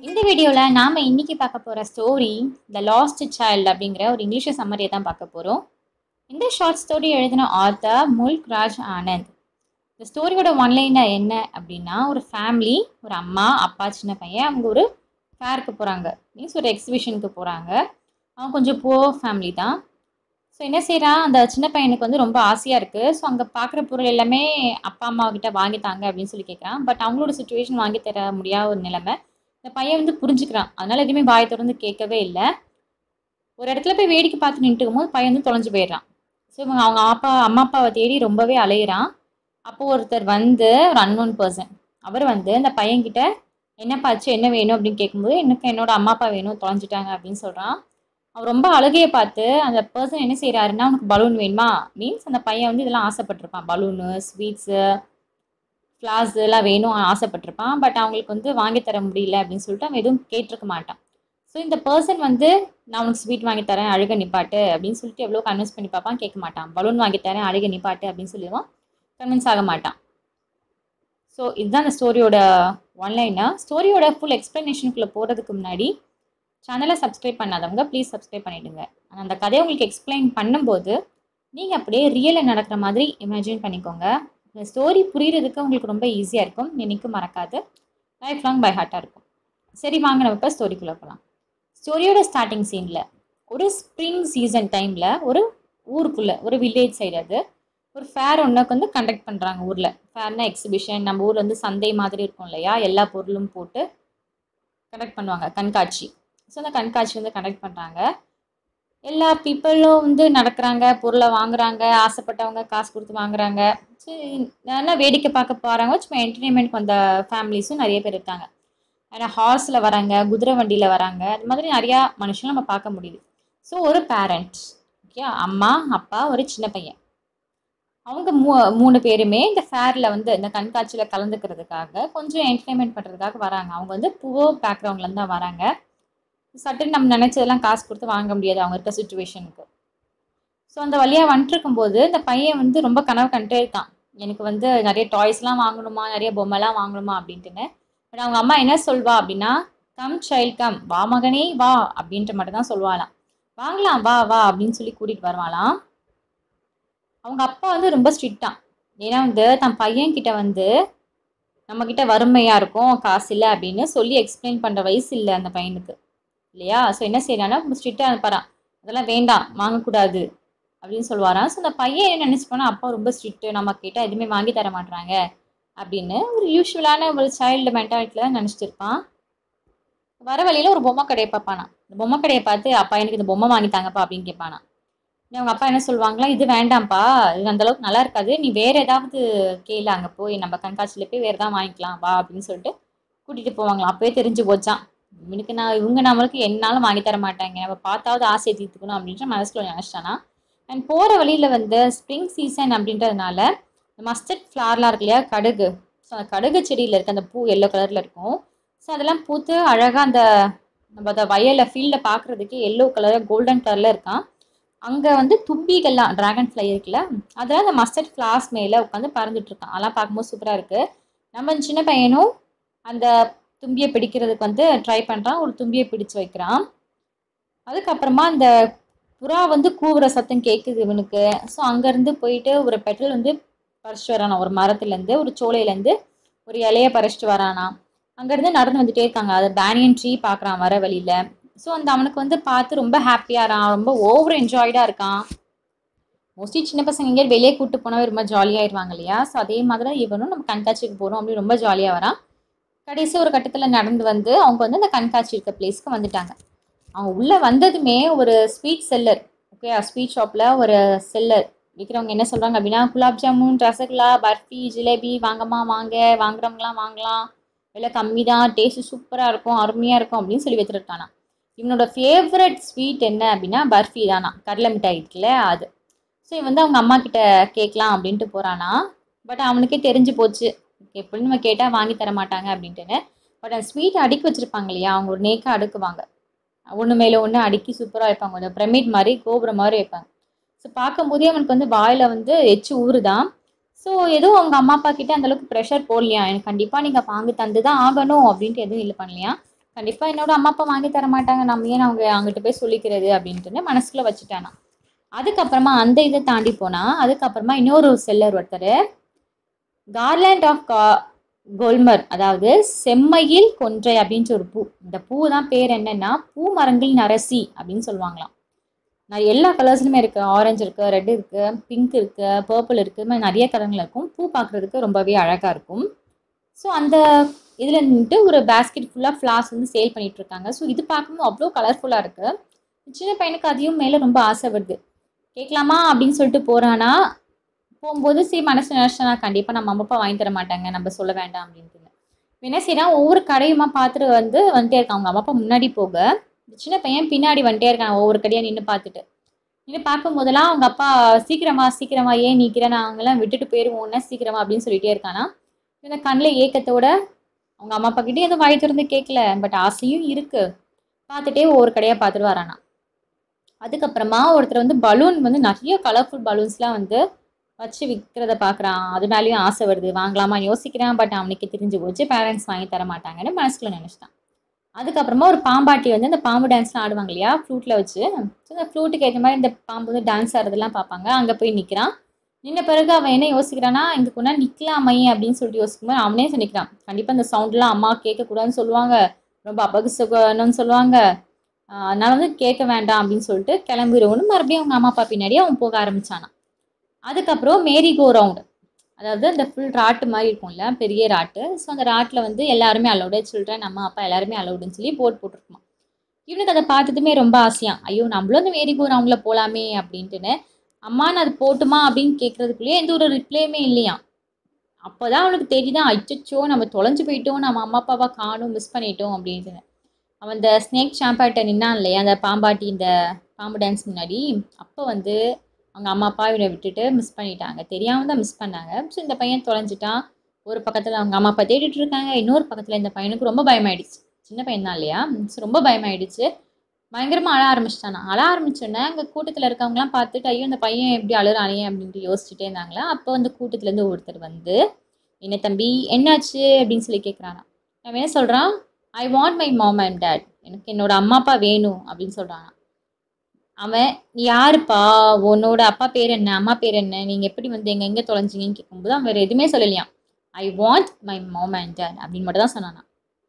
இந்த வீடியோவில் நாம் இன்னைக்கு பார்க்க போகிற ஸ்டோரி த லாஸ்ட் சைல்டு அப்படிங்கிற ஒரு இங்கிலீஷ் சம்மரியை தான் பார்க்க போகிறோம் இந்த ஷார்ட் ஸ்டோரி எழுதின ஆத்தர் முல்க் ராஜ் ஆனந்த் இந்த ஸ்டோரியோட ஒன்லைனர் என்ன அப்படின்னா ஒரு ஃபேமிலி ஒரு அம்மா அப்பா சின்ன பையன் அவங்க ஒரு ஃபேருக்கு போகிறாங்க மீன்ஸ் ஒரு எக்ஸிபிஷனுக்கு போகிறாங்க அவங்க கொஞ்சம் போ ஃபேமிலி தான் ஸோ என்ன செய்கிறான் அந்த சின்ன பையனுக்கு வந்து ரொம்ப ஆசையாக இருக்குது ஸோ அங்கே பார்க்குற பொருள் எல்லாமே அப்பா அம்மா கிட்ட வாங்கித்தாங்க அப்படின்னு சொல்லி கேட்குறான் பட் அவங்களோட சுச்சுவேஷன் வாங்கி தர முடியாத ஒரு நிலைமை இந்த பையன் வந்து புரிஞ்சுக்கிறான் அதனால எதுவுமே வாயை திறந்து கேட்கவே இல்லை ஒரு இடத்துல போய் வேடிக்கை பார்த்து நின்றுட்டு போது பையன் வந்து தொலைஞ்சு போயிடுறான் ஸோ இவங்க அவங்க அப்பா அம்மா அப்பாவை தேடி ரொம்பவே அலையிறான் அப்போ ஒருத்தர் வந்து ஒரு அன்னோன் பர்சன் அவர் வந்து அந்த பையன்கிட்ட என்னப்பாச்சு என்ன வேணும் அப்படின்னு கேட்கும்போது எனக்கு என்னோட அம்மா அப்பா வேணும் தொலைஞ்சிட்டாங்க அப்படின்னு சொல்கிறான் அவர் ரொம்ப அழுகையை பார்த்து அந்த பர்சன் என்ன செய்கிறாருன்னா உனக்கு பலூன் வேணுமா மீன்ஸ் அந்த பையன் வந்து இதெல்லாம் ஆசைப்பட்டிருப்பான் பலூனு ஸ்வீட்ஸு ஃப்ளார்ஸ் எல்லாம் வேணும் ஆசைப்பட்டிருப்பான் பட் அவங்களுக்கு வந்து வாங்கி தர முடியல அப்படின்னு சொல்லிட்டு அவன் எதுவும் கேட்டிருக்க மாட்டான் ஸோ இந்த பர்சன் வந்து நான் உனக்கு ஸ்வீட் வாங்கி தரேன் அழுக நிப்பாட்டு அப்படின்னு சொல்லிட்டு எவ்வளோ கன்வின்ஸ் பண்ணி பார்ப்பான் கேட்க மாட்டான் பலூன் வாங்கி தரேன் அழுக நிப்பாட்டு அப்படின்னு சொல்லிடுவான் கன்வின்ஸ் ஆக மாட்டான் ஸோ இதுதான் அந்த ஸ்டோரியோட ஒன்லைனா ஸ்டோரியோட ஃபுல் எக்ஸ்ப்ளனேஷனுக்குள்ளே போகிறதுக்கு முன்னாடி சேனலை சப்ஸ்கிரைப் பண்ணாதவங்க ப்ளீஸ் சப்ஸ்கிரைப் பண்ணிவிடுங்க அந்த கதையை உங்களுக்கு எக்ஸ்பிளைன் பண்ணும்போது நீங்கள் அப்படியே ரியலில் நடக்கிற மாதிரி இமேஜின் பண்ணிக்கோங்க இந்த ஸ்டோரி புரிகிறதுக்கு உங்களுக்கு ரொம்ப ஈஸியாக இருக்கும் என்னைக்கும் மறக்காது லைஃப் லாங் பை ஹார்ட்டாக இருக்கும் சரி வாங்க நம்ம இப்போ ஸ்டோரிக்குள்ளே போகலாம் ஸ்டோரியோட ஸ்டார்டிங் சீனில் ஒரு ஸ்ப்ரிங் சீசன் டைமில் ஒரு ஊருக்குள்ளே ஒரு வில்லேஜ் சைடு அது ஒரு ஃபேர் ஒன்றுக்கு வந்து கண்டக்ட் பண்ணுறாங்க ஊரில் ஃபேர்னா எக்ஸிபிஷன் நம்ம ஊரில் வந்து சந்தை மாதிரி இருக்கும் இல்லையா எல்லா பொருளும் போட்டு கண்டக்ட் பண்ணுவாங்க கண்காட்சி ஸோ அந்த கண்காட்சி வந்து கண்டக்ட் பண்ணுறாங்க எல்லா பீப்புளும் வந்து நடக்கிறாங்க பொருளை வாங்குறாங்க ஆசைப்பட்டவங்க காசு கொடுத்து வாங்குறாங்க சரி நல்லா வேடிக்கை பார்க்க போகிறாங்க சும்மா என்டர்டெயின்மெண்ட்க்கு வந்த ஃபேமிலிஸும் நிறைய பேர் இருக்காங்க ஏன்னா ஹார்ஸில் வராங்க குதிரை வண்டியில் வராங்க அது மாதிரி நிறையா மனுஷன் நம்ம பார்க்க முடியுது ஸோ ஒரு பேரண்ட் ஓகே அம்மா அப்பா ஒரு சின்ன பையன் அவங்க மூ மூணு பேருமே இந்த ஃபேரில் வந்து இந்த கண்காட்சியில் கலந்துக்கிறதுக்காக கொஞ்சம் என்டர்டெயின்மெண்ட் பண்ணுறதுக்காக வராங்க அவங்க வந்து பூவோ பேக்ரவுண்ட்லேருந்து தான் வராங்க சட்டுன்னு நம்ம நினச்சதெல்லாம் காசு கொடுத்து வாங்க முடியாது அவங்க இருக்க சுச்சுவேஷனுக்கு ஸோ அந்த வழியாக வந்துட்டுருக்கும்போது இந்த பையன் வந்து ரொம்ப கனவு கண்டே இருக்கான் எனக்கு வந்து நிறைய டாய்ஸ்லாம் வாங்கணுமா நிறைய பொம்மைலாம் வாங்கணுமா அப்படின்ட்டுன்னு பட் அவங்க அம்மா என்ன சொல்வா அப்படின்னா கம் சைல்ட் கம் வா மகனே வா அப்படின்ற மட்டும் தான் சொல்லுவாளாம் வாங்கலாம் வா வா அப்படின்னு சொல்லி கூட்டிகிட்டு வருவாளாம் அவங்க அப்பா வந்து ரொம்ப ஸ்ட்ரிக்டான் ஏன்னா வந்து தன் பையன்கிட்ட வந்து நம்மக்கிட்ட வறுமையாக இருக்கும் காசு இல்லை அப்படின்னு சொல்லி எக்ஸ்பிளைன் பண்ணுற வயசு இல்லை அந்த பையனுக்கு இல்லையா ஸோ என்ன செய்யறான்னா ஸ்ட்ரிக்டாக அனுப்புறான் அதெல்லாம் வேண்டாம் வாங்கக்கூடாது அப்படின்னு சொல்லுவாராம் ஸோ அந்த பையன் என்ன நினச்சிப்பானா அப்பா ரொம்ப ஸ்ட்ரிக்ட்டு நம்ம கேட்டால் எதுவுமே வாங்கி தர மாட்டாங்க அப்படின்னு ஒரு யூஸ்வலான ஒரு சைல்டு மென்டாலிட்டியில் தான் நினச்சிட்டு இருப்பான் வர வழியில் ஒரு பொம்மை கடையை பார்ப்பானா இந்த பொம்மை கடையை பார்த்து அப்பா எனக்கு இந்த பொம்மை வாங்கித்தாங்கப்பா அப்படின்னு கேட்பானா அவங்க அப்பா என்ன சொல்லுவாங்களா இது வேண்டாம்ப்பா இது அந்தளவுக்கு நல்லா இருக்காது நீ வேறு ஏதாவது கேளு அங்கே போய் நம்ம கண்காட்சியில் போய் வேறு ஏதாவது வாங்கிக்கலாம் வா அப்படின்னு சொல்லிட்டு கூட்டிகிட்டு போவாங்களாம் அப்போயே தெரிஞ்சு போச்சான் இவனுக்கு நான் இவங்க நம்மளுக்கு என்னாலும் வாங்கி தர மாட்டாங்க நம்ம பார்த்தாவது ஆசையை தீர்த்துக்கணும் அப்படின்ற மனசில் நினச்சிட்டானா அண்ட் போகிற வழியில் வந்து ஸ்ப்ரிங் சீசன் அப்படின்றதுனால இந்த மஸ்டர்ட் ஃப்ளார்லாம் இருக்கு இல்லையா கடுகு ஸோ அந்த கடுகு செடியில் இருக்க அந்த பூ எல்லோ கலரில் இருக்கும் ஸோ அதெல்லாம் பூத்து அழகாக அந்த நம்ம அந்த வயலில் ஃபீல்டில் பார்க்குறதுக்கு எல்லோ கலர் கோல்டன் கலரில் இருக்கான் அங்கே வந்து தும்பிகள்லாம் ட்ராகன் ஃப்ளை இருக்குல்ல அதெல்லாம் அந்த மஸ்டர்ட் ஃப்ளார்ஸ் மேலே உட்காந்து பறந்துட்டு இருக்கான் அதெல்லாம் பார்க்கும்போது சூப்பராக இருக்குது நம்ம சின்ன பையனும் அந்த தும்பியை பிடிக்கிறதுக்கு வந்து ட்ரை பண்ணுறான் ஒரு தும்பியை பிடிச்சு வைக்கிறான் அதுக்கப்புறமா அந்த புறா வந்து கூவுற சத்தம் கேட்குது இவனுக்கு ஸோ அங்கேருந்து போயிட்டு ஒரு பெட்ரோல் வந்து பறிச்சிட்டு வரானா ஒரு மரத்துலேருந்து ஒரு சோலையிலேருந்து ஒரு இலையை பறிச்சிட்டு வரானா அங்கேருந்து நடந்து வந்துட்டே இருக்காங்க அது பேனியன் ட்ரீ பார்க்குறான் வர வழியில் ஸோ அந்த அவனுக்கு வந்து பார்த்து ரொம்ப ஹாப்பியாக இருக்கான் ரொம்ப ஓவர் என்ஜாய்டாக இருக்கான் மோஸ்ட்லி சின்ன பசங்க எங்கேயாவது வெளியே கூப்பிட்டு போனால் ரொம்ப ஜாலியாகிடுவாங்க இல்லையா ஸோ அதே மாதிரி தான் இவனும் நம்ம கண்காட்சிக்கு போகிறோம் அப்படின்னு ரொம்ப ஜாலியாக வரான் கடைசி ஒரு கட்டத்தில் நடந்து வந்து அவங்க வந்து அந்த கண்காட்சி இருக்க பிளேஸ்க்கு வந்துட்டாங்க அவங்க உள்ளே வந்ததுமே ஒரு ஸ்வீட் செல்லர் ஓகே ஸ்வீட் ஷாப்பில் ஒரு செல்லர் விற்கிறவங்க என்ன சொல்கிறாங்க அப்படின்னா குலாப் ஜாமுன் ரசகுல்லா பர்ஃபி ஜிலேபி வாங்கம்மா வாங்க வாங்குறவங்களாம் வாங்கலாம் விலை கம்மி தான் டேஸ்ட்டு சூப்பராக இருக்கும் அருமையாக இருக்கும் அப்படின்னு சொல்லி வச்சுருக்கானா இவனோட ஃபேவரட் ஸ்வீட் என்ன அப்படின்னா பர்ஃபி தானா கடலை மிட்டாய் இருக்குல்ல அது ஸோ இவன் வந்து அவங்க அம்மா கிட்ட கேட்கலாம் அப்படின்ட்டு போகிறானா பட் அவனுக்கே தெரிஞ்சு போச்சு எப்படி நம்ம கேட்டால் வாங்கி தர மாட்டாங்க அப்படின்ட்டுன்னு பட் அந்த ஸ்வீட் அடுக்கி வச்சுருப்பாங்க இல்லையா அவங்க ஒரு நேக்காக அடுக்குவாங்க ஒன்று மேலே ஒன்று அடுக்கி சூப்பராக வைப்பாங்க கொஞ்சம் பிரமிட் மாதிரி கோபுரம் மாதிரி வைப்பாங்க ஸோ பார்க்கும்போதே அவனுக்கு வந்து வாயில் வந்து எச்சு ஊறுதான் ஸோ எதுவும் அவங்க அம்மா அப்பா கிட்ட அந்தளவுக்கு ப்ரெஷர் போடலையா எனக்கு கண்டிப்பாக நீங்கள் வாங்கி தந்து தான் ஆகணும் அப்படின்ட்டு எதுவும் இல்லை பண்ணலையா கண்டிப்பாக என்னோட அம்மா அப்பா வாங்கி தர மாட்டாங்க நம்ம ஏன் அவங்க அவங்ககிட்ட போய் சொல்லிக்கிறது அப்படின்ட்டு மனசுக்குள்ளே வச்சுட்டானா அதுக்கப்புறமா அந்த இதை தாண்டி போனால் அதுக்கப்புறமா இன்னொரு செல்லர் ஒருத்தர் கார்லேண்ட் ஆஃப் கா கொல்மர் அதாவது செம்மையில் கொன்றை அப்படின்ற ஒரு பூ இந்த பூ தான் பேர் என்னன்னா பூ மரங்கள் நரசி அப்படின்னு சொல்லுவாங்களாம் நான் எல்லா கலர்ஸ்லுமே இருக்குது ஆரஞ்சு இருக்குது ரெட் இருக்குது பிங்க் இருக்குது பர்பிள் இருக்குது இது மாதிரி நிறைய கலரில் இருக்கும் பூ பார்க்குறதுக்கு ரொம்பவே அழகாக இருக்கும் ஸோ அந்த இதில் நின்றுட்டு ஒரு பேஸ்கெட் ஃபுல்லாக ஃப்ளார்ஸ் வந்து சேல் பண்ணிட்டு இருக்காங்க ஸோ இது பார்க்கும்போது அவ்வளோ கலர்ஃபுல்லாக இருக்குது சின்ன பையனுக்கு அதையும் மேலே ரொம்ப ஆசை வருது கேட்கலாமா அப்படின்னு சொல்லிட்டு போகிறானா போகும்போது சரி மனசு நினச்சா கண்டிப்பாக நம்ம அம்மா அப்பா வாங்கி தர மாட்டாங்க நம்ம சொல்ல வேண்டாம் அப்படின்ட்டு என்ன செய்யறான் ஒவ்வொரு கடையுமா பார்த்துட்டு வந்து வந்துட்டே இருக்கான் அவங்க அம்மா அப்பா முன்னாடி போக இந்த சின்ன பையன் பின்னாடி வந்துட்டே இருக்கான் ஒவ்வொரு கடையாக நின்று பார்த்துட்டு நின்று பார்க்கும்போதெல்லாம் அவங்க அப்பா சீக்கிரமா சீக்கிரமா ஏன் நிற்கிறேன் நான் அவங்களாம் விட்டுட்டு போயிடுவோம்னா சீக்கிரமா அப்படின்னு சொல்லிட்டே இருக்கானா இந்த கண்ணில் ஏக்கத்தோட அவங்க அம்மா அப்பா கிட்டே எதுவும் வாய் திறந்து கேட்கல பட் ஆசையும் இருக்கு பார்த்துட்டே ஒவ்வொரு கடையாக பார்த்துட்டு வரானா அதுக்கப்புறமா ஒருத்தர் வந்து பலூன் வந்து நிறைய கலர்ஃபுல் பலூன்ஸ்லாம் வந்து வச்சு விற்கிறத பார்க்குறான் அது மேலேயும் ஆசை வருது வாங்கலாமான்னு யோசிக்கிறான் பட் அவனுக்கு தெரிஞ்சு போச்சு பேரண்ட்ஸ் வாங்கி தர மாட்டாங்கன்னு மனசுக்குள்ள நினச்சிட்டான் அதுக்கப்புறமா ஒரு பாம்பாட்டி வந்து அந்த பாம்பு டான்ஸ்லாம் ஆடுவாங்க இல்லையா ஃப்ளூட்டில் வச்சு ஸோ அந்த ஃப்ளூட்டுக்கு ஏற்ற மாதிரி இந்த பாம்பு வந்து டான்ஸ் ஆடுறதெல்லாம் பார்ப்பாங்க அங்கே போய் நிற்கிறான் நின்ன பிறகு அவன் என்ன யோசிக்கிறான்னா இங்கே கொண்டா நிற்கலாமே அப்படின்னு சொல்லிட்டு யோசிக்கும்போது அவனே சொல்லிக்கிறான் கண்டிப்பாக இந்த சவுண்ட்லாம் அம்மா கேட்கக்கூடாதுன்னு சொல்லுவாங்க ரொம்ப அபகசகனம்னு சொல்லுவாங்க ஆஹ் அதனால வந்து கேட்க வேண்டாம் அப்படின்னு சொல்லிட்டு கிளம்பிடுவோன்னு மறுபடியும் அவங்க அம்மா அப்பா பின்னாடி அவன் போக ஆரம்பிச்சானான் அதுக்கப்புறம் மேரி கோ ரவுண்டு அதாவது அந்த ஃபுல் ராட்டு மாதிரி இருக்கும்ல பெரிய ராட்டு ஸோ அந்த ராட்டில் வந்து எல்லாருமே அலௌடு சில்ட்ரன் அம்மா அப்பா எல்லாருமே அலௌடுன்னு சொல்லி போர்ட் போட்டிருக்குமா இவனுக்கு அதை பார்த்ததுமே ரொம்ப ஆசையாம் ஐயோ நம்மளும் அந்த மேரி கோ ரவுண்டில் போகலாமே அப்படின்ட்டுன்னு அம்மா நான் அது போட்டுமா அப்படின்னு கேட்குறதுக்குள்ளேயே எந்த ஒரு ரிப்ளையுமே இல்லையாம் அப்போ தான் அவனுக்கு தெரியுதான் அச்சச்சோ நம்ம தொலைஞ்சு போயிட்டோம் நம்ம அம்மா அப்பாவை காணும் மிஸ் பண்ணிட்டோம் அப்படின்ட்டு அவன் இந்த ஸ்னேக் ஷாம்பாட்ட நின்னான் இல்லையா அந்த பாம்பாட்டி இந்த பாம்பு டான்ஸ் முன்னாடி அப்போ வந்து அவங்க அம்மா அப்பா இவனை விட்டுட்டு மிஸ் பண்ணிட்டாங்க தெரியாமல் தான் மிஸ் பண்ணாங்க ஸோ இந்த பையன் தொலைஞ்சிட்டான் ஒரு பக்கத்தில் அவங்க அம்மா அப்பா தேடிட்டு இருக்காங்க இன்னொரு பக்கத்தில் இந்த பையனுக்கு ரொம்ப பயமாயிடுச்சு சின்ன பையன் தான் இல்லையா ஸோ ரொம்ப பயமாயிடுச்சு பயங்கரமாக அழ ஆரம்பிச்சிட்டானா அழ ஆரம்பிச்சோன்னே அங்கே கூட்டத்தில் இருக்கவங்களாம் பார்த்துட்டு ஐயோ இந்த பையன் எப்படி அழுறானே அப்படின்ட்டு யோசிச்சுட்டே இருந்தாங்களா அப்போ அந்த கூட்டத்துலேருந்து ஒருத்தர் வந்து என்ன தம்பி என்னாச்சு அப்படின்னு சொல்லி கேட்குறானா அவன் என்ன சொல்கிறான் I want my mom and dad எனக்கு என்னோட அம்மா அப்பா வேணும் அப்படின்னு சொல்கிறானா அவன் "நீ யாருப்பா உன்னோட அப்பா பேர் என்ன அம்மா பேர் என்ன நீங்கள் எப்படி வந்து எங்க எங்கே தொலைஞ்சிங்கன்னு கேட்கும்போது அவன் வேறு எதுவுமே சொல்லலையாம் I want my mom and dad அப்படின்னு மட்டும் தான் சொன்னானா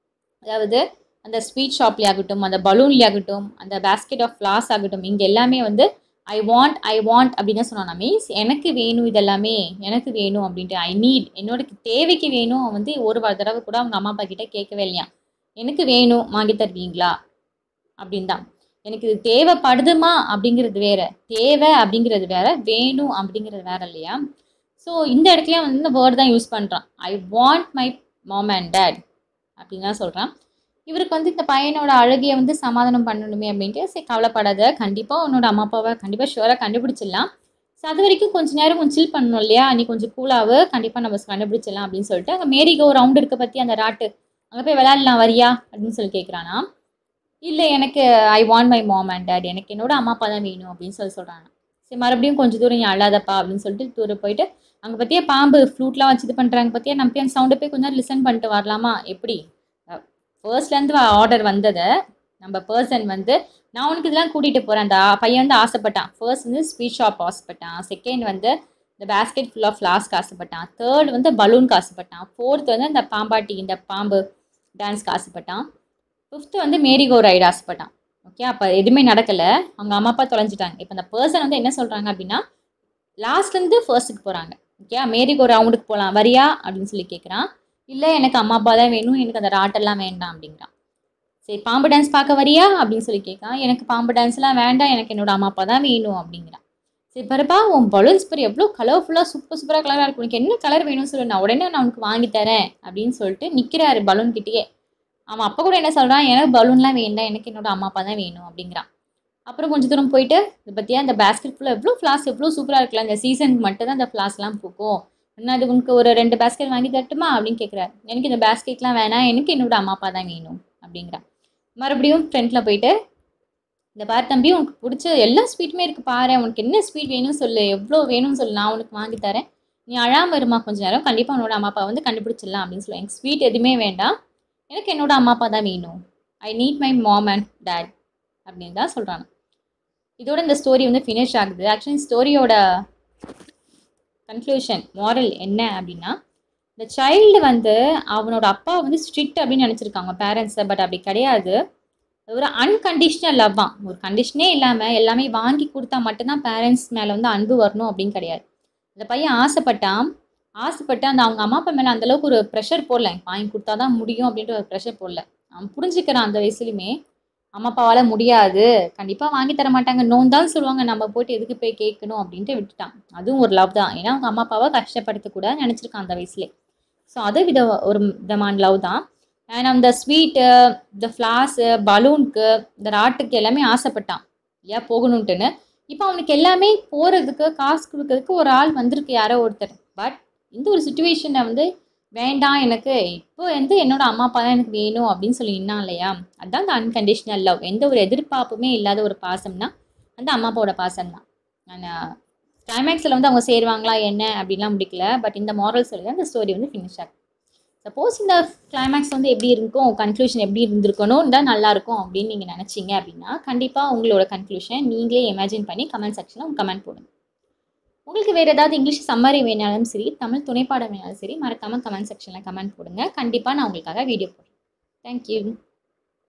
அதாவது அந்த ஸ்வீட் ஷாப்லேயே ஆகட்டும் அந்த பலூன்லேயே ஆகட்டும் அந்த பேஸ்கெட் ஆஃப் ஃப்ளார்ஸ் ஆகட்டும் இங்கே எல்லாமே வந்து ஐ வாண்ட் ஐ வாண்ட் அப்படின்னு தான் சொன்னானா மீன்ஸ் எனக்கு வேணும் இதெல்லாமே எனக்கு வேணும் அப்படின்ட்டு ஐ நீட் என்னோட தேவைக்கு வேணும் அவன் வந்து ஒரு வ- தடவை கூட அவங்க அம்மா அப்பா கிட்ட கேட்கவே இல்லையா எனக்கு வேணும் வாங்கி தருவீங்களா அப்படின்னு தான் எனக்கு இது தேவைப்படுதுமா அப்படிங்கிறது வேற தேவை அப்படிங்கிறது வேற வேணும் அப்படிங்கிறது வேற இல்லையா ஸோ இந்த இடத்துலயும் வந்து இந்த வேர்டு தான் யூஸ் பண்ணுறான் I want my mom and dad அப்படின்னு தான் சொல்கிறான் இவருக்கு வந்து இந்த பையனோட அழகியை வந்து சமாதானம் பண்ணணுமே அப்படின்ட்டு சரி கவலைப்படாத கண்டிப்பாக உன்னோட அம்மா அப்பாவை கண்டிப்பாக ஷுவராக கண்டுபிடிச்சிடலாம் ஸோ அது வரைக்கும் கொஞ்ச நேரம் கொஞ்சம் சில் பண்ணணும் இல்லையா நீ கொஞ்சம் கூலாவு கண்டிப்பாக நம்ம கண்டுபிடிச்சிடலாம் அப்படின்னு சொல்லிட்டு அங்கே மேரிகோ ரவுண்ட் இருக்க பற்றி அந்த ராட்டு அங்கே போய் விளையாடலாம் வரியா அப்படின்னு சொல்லி கேட்குறானா இல்லை எனக்கு I want my mom and dad எனக்கு என்னோட அம்மா அப்பா தான் வேணும் அப்படின்னு சொல்லி சொல்கிறாங்க சரி மறுபடியும் கொஞ்சம் தூரம் நீ அழாதப்பா அப்படின்னு சொல்லிட்டு தூரம் போயிட்டு அங்கே பற்றியே பாம்பு ஃப்ளூட்லாம் வச்சு இது பண்ணுறாங்க பற்றியா நம்ம போய் அந்த சவுண்டை போய் கொஞ்ச நேரம் லிசன் பண்ணிட்டு வரலாமா எப்படி ஃபர்ஸ்ட்லேருந்து ஆர்டர் வந்ததை நம்ம பர்சன் வந்து நான் உனக்கு இதெல்லாம் கூட்டிகிட்டு போகிறேன் அந்த ஆ- பையன் வந்து ஆசைப்பட்டான் ஃபர்ஸ்ட் வந்து ஸ்வீட் ஷாப் ஆசைப்பட்டான் செகண்ட் வந்து இந்த பேஸ்கெட் ஃபுல் ஆஃப் ஃப்ளாஸ்க்கு ஆசைப்பட்டான் தேர்ட் வந்து பலூனுக்கு ஆசைப்பட்டான் ஃபோர்த் வந்து அந்த பாம்பாட்டி இந்த பாம்பு டான்ஸ்க்கு ஆசைப்பட்டான் ஃபிஃப்த்து வந்து மேரிகோ ரைடு ஆசைப்பட்டான் ஓகே அப்போ எதுவுமே நடக்கலை அவங்க அம்மா அப்பா தொலைஞ்சிட்டாங்க இப்போ அந்த பர்சன் வந்து என்ன சொல்கிறாங்க அப்படின்னா லாஸ்ட்லேருந்து ஃபர்ஸ்ட்டுக்கு போகிறாங்க ஓகே மேரிகோ ரவுண்டுக்கு போகலாம் வரியா அப்படின்னு சொல்லி கேட்குறான் இல்லை எனக்கு அம்மா அப்பா தான் வேணும் எனக்கு அந்த ராட்டெல்லாம் வேண்டாம் அப்படிங்கிறான் சரி பாம்பு டான்ஸ் பார்க்க வரியா அப்படின்னு சொல்லி கேட்கான் எனக்கு பாம்பு டான்ஸ்லாம் வேண்டாம் எனக்கு என்னோட அம்மா அப்பா தான் வேணும் அப்படிங்கிறான் சரி பரப்பா உன் பலூன்ஸ் பாரு எவ்வளோ கலர்ஃபுல்லாக சூப்பர் சூப்பராக கலராக இருக்கும் உனக்கு என்ன கலர் வேணும்னு சொல்லு நான் உடனே நான் உனக்கு வாங்கி தரேன் அப்படின்னு சொல்லிட்டு நிற்கிறாரு பலூன் கிட்டேயே அவன் அப்போ கூட என்ன சொல்கிறான் எனக்கு பலூன்லாம் வேண்டாம் எனக்கு என்னோட அம்மா அப்பா தான் வேணும் அப்படிங்கிறான் அப்புறம் கொஞ்சம் தூரம் போயிட்டு இது பற்றியா இந்த பேஸ்கெட் ஃபுல்லாக எவ்வளோ ஃப்ளாஸ் எவ்வளோ சூப்பராக இருக்குல்ல இந்த சீசனுக்கு மட்டும் தான் இந்த ஃப்ளாஸ்லாம் பூக்கும் என்ன அது உனக்கு ஒரு ரெண்டு பேஸ்கெட் வாங்கி தரட்டுமா அப்படின்னு கேட்குறாரு எனக்கு இந்த பேஸ்கெட்லாம் வேணாம் எனக்கு என்னோட அம்மா அப்பா தான் வேணும் அப்படிங்கிறான் மறுபடியும் ஃப்ரெண்டில் போயிட்டு இந்த பாரு தம்பி உனக்கு பிடிச்ச எல்லா ஸ்வீட்டுமே இருக்குது பாரு உனக்கு என்ன ஸ்வீட் வேணும்னு சொல்லு எவ்வளோ வேணும்னு சொல்லு நான் உனக்கு வாங்கி தரேன் நீ அழாமல் இருமா கொஞ்ச நேரம் கண்டிப்பாக உன்னோட அம்மா அப்பா வந்து கண்டுபிடிச்சிடலாம் அப்படின்னு சொல்லி எனக்கு ஸ்வீட் எதுவுமே வேண்டாம் எனக்கு என்னோட அம்மா அப்பா தான் வேணும் I need my mom and dad அப்படின்னு தான் சொல்கிறாங்க இதோட இந்த ஸ்டோரி வந்து ஃபினிஷ் ஆகுது ஆக்சுவலி ஸ்டோரியோட கன்க்ளூஷன் மாரல் என்ன அப்படின்னா இந்த சைல்டு வந்து அவனோட அப்பா வந்து ஸ்ட்ரிக்ட் அப்படின்னு நினச்சிருக்காங்க பேரண்ட்ஸை பட் அப்படி கிடையாது அது ஒரு அன்கண்டிஷ்னல் லவ் தான் ஒரு கண்டிஷனே இல்லாமல் எல்லாமே வாங்கி கொடுத்தா மட்டும்தான் பேரண்ட்ஸ் மேலே வந்து அன்பு வரணும் அப்படின்னு கிடையாது அந்த பையன் ஆசைப்பட்டான் ஆசைப்பட்டு அந்த அவங்க அம்மா அப்பா மேலே அந்தளவுக்கு ஒரு ப்ரெஷர் போடல எனக்கு வாங்கி கொடுத்தா தான் முடியும் அப்படின்ற ஒரு ப்ரெஷர் போடல அவன் புரிஞ்சுக்கிறான் அந்த வயசுலையுமே அம்மா அப்பாவால் முடியாது கண்டிப்பாக வாங்கி தர மாட்டாங்க நோன் தான் சொல்லுவாங்க நம்ம போயிட்டு எதுக்கு போய் கேட்கணும் அப்படின்ட்டு விட்டுட்டான் அதுவும் ஒரு லவ் தான் ஏன்னா அவங்க அம்மா அப்பாவை கஷ்டப்படுத்தக்கூடாது நினச்சிருக்கான் அந்த வயசுலேயே ஸோ அது வித ஒரு விதமான லவ் தான் அண்ட் அந்த ஸ்வீட்டு இந்த ஃப்ளாஸு பலூனுக்கு இந்த ராட்டுக்கு எல்லாமே ஆசைப்பட்டான் ஏன் போகணுன்ட்டுன்னு இப்போ அவனுக்கு எல்லாமே போகிறதுக்கு காசு கொடுக்கறதுக்கு ஒரு ஆள் வந்திருக்கு யாரோ ஒருத்தர் பட் இந்த ஒரு சுச்சுவேஷனை வந்து வேண்டாம் எனக்கு இப்போ வந்து என்னோட அம்மா அப்பா தான் எனக்கு வேணும் அப்படின்னு சொல்லி நின்னான் இல்லையா அதுதான் அந்த அன்கண்டிஷ்னல் லவ் எந்த ஒரு எதிர்பார்ப்புமே இல்லாத ஒரு பாசம்னா அந்த அம்மா அப்பாவோட பாசம் தான் நான் கிளைமேக்ஸில் வந்து அவங்க சேருவாங்களா என்ன அப்படின்லாம் முடிக்கல பட் இந்த மாரல் சொல்லி தான் இந்த ஸ்டோரி வந்து ஃபினிஷ் ஆகும் சப்போஸ் இந்த கிளைமேக்ஸ் வந்து எப்படி இருக்கும் கன்க்ளூஷன் எப்படி இருந்திருக்கணும் தான் நல்லாயிருக்கும் அப்படின்னு நீங்கள் நினச்சிங்க அப்படின்னா கண்டிப்பாக உங்களோட கன்க்ளூஷன் நீங்களே இமேஜின் பண்ணி கமெண்ட் செக்ஷனில் கமெண்ட் போடுங்க உங்களுக்கு வேறு ஏதாவது இங்கிலீஷ் சம்மரி வேணாலும் சரி தமிழ் துணைப்பாடம் வேணாலும் சரி மறக்காமல் கமெண்ட் செக்ஷனில் கமெண்ட் போடுங்க கண்டிப்பாக நான் உங்களுக்காக வீடியோ போடுறேன் தேங்க்யூ